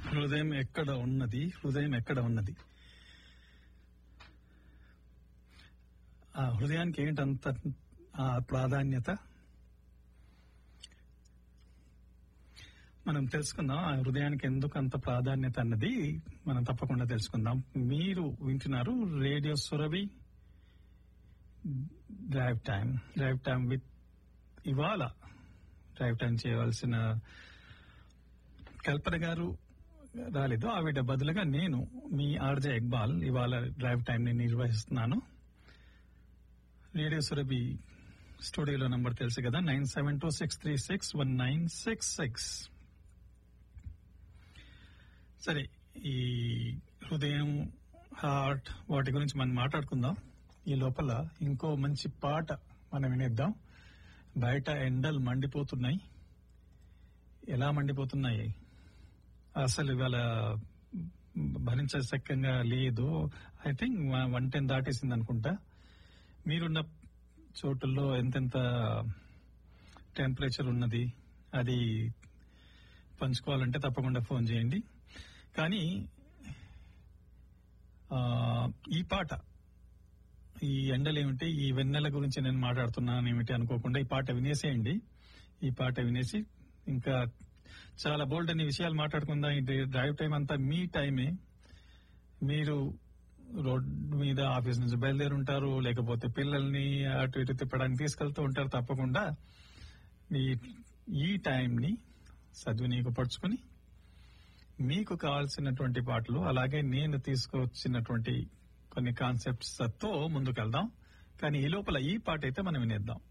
హృదయం ఎక్కడ ఉన్నది హృదయం ఎక్కడ ఉన్నది ఆ హృదయానికి ఏంటంత ఆ ప్రాధాన్యత మనం తెలుసుకుందాం ఆ హృదయానికి ఎందుకు అంత ప్రాధాన్యత అన్నది మనం తప్పకుండా తెలుసుకుందాం మీరు వింటున్నారు radio Surabhi drive time drive time with ఇవాళ డ్రైవ్ టైం చేయవలసిన కల్పన గారు రాలేదు ఆవిడ బదులుగా నేను మీ ఆర్జే ఇక్బాల్ ఇవాళ డ్రైవ్ టైం ని నిర్వహిస్తున్నాను రేడియో సురభి స్టూడియోలో నంబర్ తెలుసు కదా nine seven two six three six one nine six six సరే ఈ హృదయం హార్ట్ వాటి గురించి మనం మాట్లాడుకుందాం ఈ లోపల ఇంకో మంచి పాట మనం వినేద్దాం బయట ఎండలు మండిపోతున్నాయి ఎలా మండిపోతున్నాయి అసలు ఇవాళ భరించశక్యంగా లేదు ఐ థింక్ వన్ టెన్ దాటేసింది అనుకుంటా మీరున్న చోటుల్లో ఎంతెంత టెంపరేచర్ ఉన్నది అది పంచుకోవాలంటే తప్పకుండా ఫోన్ చేయండి కానీ ఆ, ఈ పాట ఈ ఎండలు ఏమిటి ఈ వెన్నెల గురించి నేను మాట్లాడుతున్నాను ఏమిటి అనుకోకుండా ఈ పాట వినేసేయండి ఈ పాట వినేసి ఇంకా చాలా బోల్డ్ అనే విషయాలు మాట్లాడుకుందాం ఈ డ్రైవ్ టైం అంతా మీ టైమే మీరు రోడ్ మీద ఆఫీస్ నుంచి బయలుదేరి ఉంటారు లేకపోతే పిల్లల్ని అటు ఇటు తిప్పడానికి తీసుకెళ్తూ ఉంటారు తప్పకుండా ఈ ఈ టైంని సద్వినియోగపరుచుకుని మీకు కావాల్సినటువంటి పాటలు అలాగే నేను తీసుకొచ్చినటువంటి కొన్ని కాన్సెప్ట్స్ తో ముందుకెళ్దాం కానీ ఈ లోపల ఈ పాట అయితే మనం వినేద్దాం